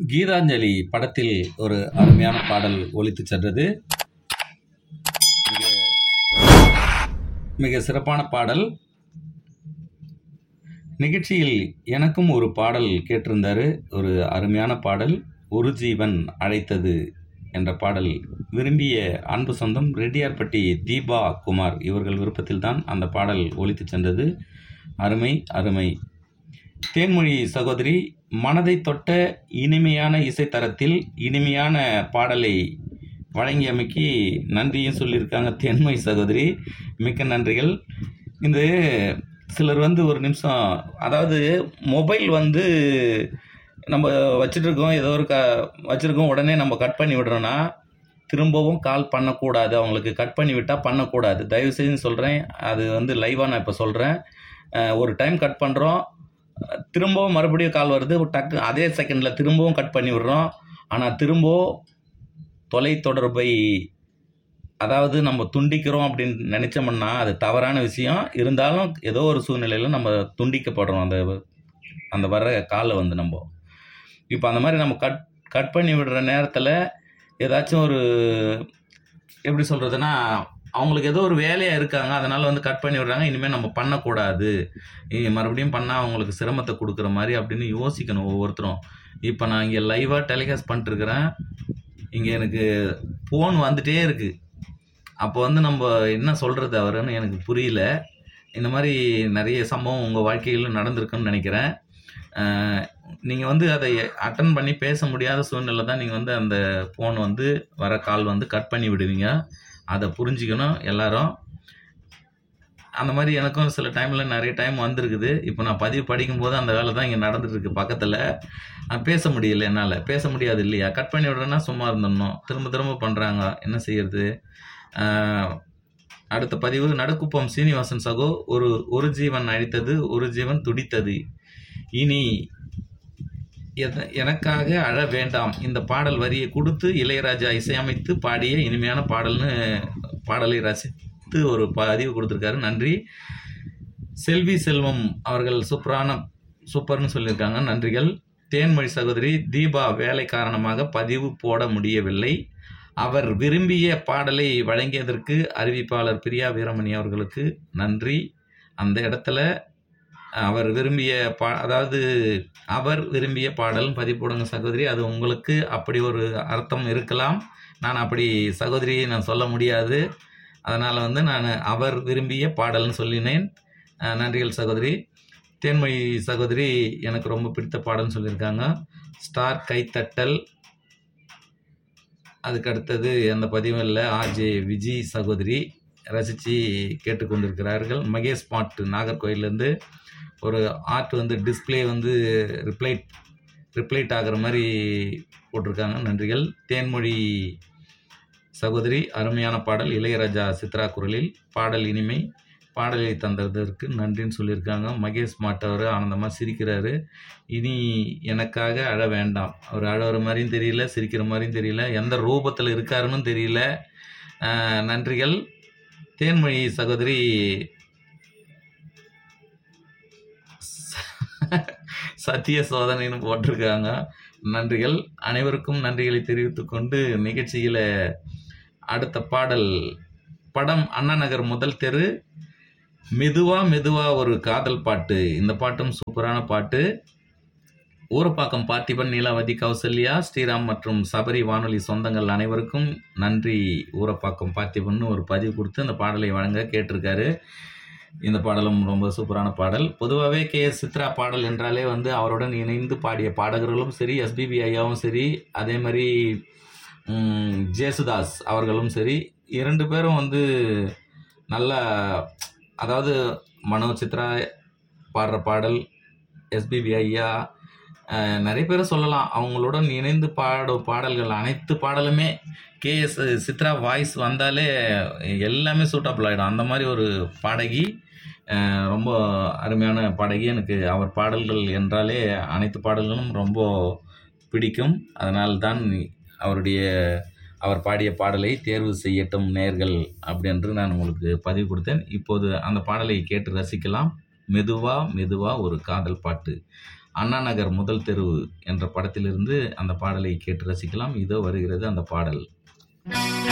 கீதாஞ்சலி படத்தில் ஒரு அருமையான பாடல் ஒலித்துச் சென்றது மிக மிக சிறப்பான பாடல் நிகழ்ச்சியில் எனக்கும் ஒரு பாடல் கேட்டிருந்தாரு ஒரு அருமையான பாடல் ஒரு ஜீவன் அழைத்தது என்ற பாடல் விரும்பிய அன்பு சொந்தம் ரெட்டியார்பட்டி தீபா குமார் இவர்கள் விருப்பத்தில் தான் அந்த பாடல் ஒலித்துச் சென்றது அருமை அருமை தேன்மொழி சகோதரி மனதை தொட்ட இனிமையான இசைத்தரத்தில் இனிமையான பாடலை வழங்கியமைக்கு நன்றியும் சொல்லியிருக்காங்க தேன்மொழி சகோதரி மிக்க நன்றிகள் இந்த சிலர் வந்து ஒரு நிமிஷம் அதாவது மொபைல் வந்து நம்ம வச்சுட்டு இருக்கோம் ஏதோ ஒரு க வச்சுருக்கோம் உடனே நம்ம கட் பண்ணி விடுறோன்னா திரும்பவும் கால் பண்ணக்கூடாது அவங்களுக்கு கட் பண்ணி விட்டால் பண்ணக்கூடாது தயவு செஞ்சு சொல்கிறேன் அது வந்து லைவாக நான் இப்போ சொல்கிறேன் ஒரு டைம் கட் பண்ணுறோம் திரும்பவும் மறுபடியும் கால் வருது டக்கு அதே செகண்டில் திரும்பவும் கட் பண்ணி விடுறோம் ஆனால் திரும்பவும் தொலைத்தொடர்பை அதாவது நம்ம துண்டிக்கிறோம் அப்படின்னு நினச்சோம்னா அது தவறான விஷயம் இருந்தாலும் ஏதோ ஒரு சூழ்நிலையில் நம்ம துண்டிக்கப்படுறோம் அந்த அந்த வர்ற காலை வந்து நம்ம இப்போ அந்த மாதிரி நம்ம கட் கட் பண்ணி விடுற நேரத்தில் ஏதாச்சும் ஒரு எப்படி சொல்கிறதுனா அவங்களுக்கு ஏதோ ஒரு வேலையாக இருக்காங்க அதனால் வந்து கட் பண்ணி விடுறாங்க இனிமேல் நம்ம பண்ணக்கூடாது இ- மறுபடியும் பண்ணால் அவங்களுக்கு சிரமத்தை கொடுக்குற மாதிரி அப்படின்னு யோசிக்கணும் ஒவ்வொருத்தரும் இப்போ நான் இங்கே லைவாக டெலிகாஸ்ட் பண்ணிட்டுருக்கிறேன் இங்கே எனக்கு ஃபோன் வந்துட்டே இருக்குது அப்போ வந்து நம்ம என்ன சொல்கிறது அவருன்னு எனக்கு புரியல இந்த மாதிரி நிறைய சம்பவம் உங்கள் வாழ்க்கையில் நடந்திருக்குன்னு நினைக்கிறேன் நீங்கள் வந்து அதை அட்டன் பண்ணி பேச முடியாத சூழ்நிலை தான் நீங்கள் வந்து அந்த ஃபோன் வந்து வர கால் வந்து கட் பண்ணி விடுவீங்க அதை புரிஞ்சுக்கணும் எல்லாரும் அந்த மாதிரி எனக்கும் சில டைமில் நிறைய டைம் வந்திருக்குது இப்போ நான் பதிவு படிக்கும்போது அந்த வேலை தான் இங்கே நடந்துட்டு இருக்கு பக்கத்தில் பேச முடியல என்னால் பேச முடியாது இல்லையா கட் பண்ணி விடுறேன்னா சும்மா இருந்துடணும் திரும்ப திரும்ப பண்ணுறாங்க என்ன செய்யறது ஆஹ், அடுத்த பதிவு நடுக்குப்பம் சீனிவாசன் சகோ ஒரு ஒரு ஜீவன் அழித்தது ஒரு ஜீவன் துடித்தது இனி எத- எனக்காக அழ வேண்டாம் இந்த பாடல் வரியை கொடுத்து இளையராஜா இசையமைத்து பாடிய இனிமையான பாடல்னு பாடலை ரசித்து ஒரு பதிவு கொடுத்துருக்காரு நன்றி செல்வி செல்வம் அவர்கள் சூப்பரான சூப்பர்னு சொல்லியிருக்காங்க நன்றிகள் தேன்மொழி சகோதரி தீபா வேலை காரணமாக பதிவு போட முடியவில்லை அவர் விரும்பிய பாடலை வழங்கியதற்கு அறிவிப்பாளர் பிரியா வீரமணி அவர்களுக்கு நன்றி அந்த இடத்துல அவர் விரும்பிய பா அதாவது அவர் விரும்பிய பாடல் பதிவு போடுங்க சகோதரி அது உங்களுக்கு அப்படி ஒரு அர்த்தம் இருக்கலாம் நான் அப்படி சகோதரியை நான் சொல்ல முடியாது அதனால் வந்து நான் அவர் விரும்பிய பாடல்னு சொல்லினேன் அஹ் நன்றிகள் சகோதரி தேன்மொழி சகோதரி எனக்கு ரொம்ப பிடித்த பாடல்னு சொல்லியிருக்காங்க ஸ்டார் கைத்தட்டல் அதுக்கு அடுத்தது எந்த பதிவும் இல்லை ஆர்ஜே விஜி சகோதரி ரசித்து கேட்டுக்கொண்டிருக்கிறார்கள் மகேஷ் மாட் நாகர்கோயிலேருந்து ஒரு ஆர்ட் வந்து டிஸ்ப்ளே வந்து ரிப்ளைட் ரிப்ளைட் ஆகிற மாதிரி போட்டிருக்காங்க நன்றிகள் தேன்மொழி சகோதரி அருமையான பாடல் இளையராஜா சித்ரா குரலில் பாடல் இனிமை பாடலை தந்ததற்கு நன்றின்னு சொல்லியிருக்காங்க மகேஷ் மாட் அவர் ஆனந்தமாக சிரிக்கிறாரு இனி எனக்காக அழ வேண்டாம் அவர் அழகிற மாதிரியும் தெரியல சிரிக்கிற மாதிரியும் தெரியல எந்த ரூபத்தில் இருக்காருன்னு தெரியல அஹ், நன்றிகள் தேன்மொழி சகோதரி சத்திய சோதனைன்னு போட்டிருக்காங்க நன்றிகள் அனைவருக்கும் நன்றிகளை தெரிவித்துக் கொண்டு நிகழ்ச்சியில் அடுத்த பாடல் படம் அண்ணா நகர் முதல் தெரு மெதுவா மெதுவா ஒரு காதல் பாட்டு இந்த பாட்டும் சூப்பரான பாட்டு ஊரப்பாக்கம் பார்த்திபன் நீலாவதி கௌசல்யா ஸ்ரீராம் மற்றும் சபரி வானொலி சொந்தங்கள் அனைவருக்கும் நன்றி ஊரப்பாக்கம் பார்த்திபன் ஒரு பதிவு கொடுத்து அந்த பாடலை வழங்க கேட்டிருக்காரு இந்த பாடலும் ரொம்ப சூப்பரான பாடல் பொதுவாகவே கே எஸ் சித்ரா பாடல் என்றாலே வந்து அவருடன் இணைந்து பாடிய பாடகர்களும் சரி எஸ்பிபி ஐயாவும் சரி அதே மாதிரி ம், ஜேசுதாஸ் அவர்களும் சரி இரண்டு பேரும் வந்து நல்ல அதாவது மனோ சித்ரா பாடுற பாடல் எஸ்பிபி ஐயா அஹ், நிறைய பேர் சொல்லலாம் அவங்களுடன் இணைந்து பாடும் பாடல்கள் அனைத்து பாடலுமே கேஎஸ் சித்ரா வாய்ஸ் வந்தாலே எல்லாமே சூட்டபிள் ஆகிடும் அந்த மாதிரி ஒரு பாடகி அஹ், ரொம்ப அருமையான பாடகி எனக்கு அவர் பாடல்கள் என்றாலே அனைத்து பாடல்களும் ரொம்ப பிடிக்கும் அதனால்தான் அவருடைய அவர் பாடிய பாடலை தேர்வு செய்யட்டும் நேர்கள் அப்படின்று நான் உங்களுக்கு பதிவு கொடுத்தேன் இப்போது அந்த பாடலை கேட்டு ரசிக்கலாம் மெதுவா மெதுவா ஒரு காதல் பாட்டு அண்ணா நகர் முதல் தெருவு என்ற படத்திலிருந்து அந்த பாடலை கேட்டு ரசிக்கலாம் இதோ வருகிறது அந்த பாடல்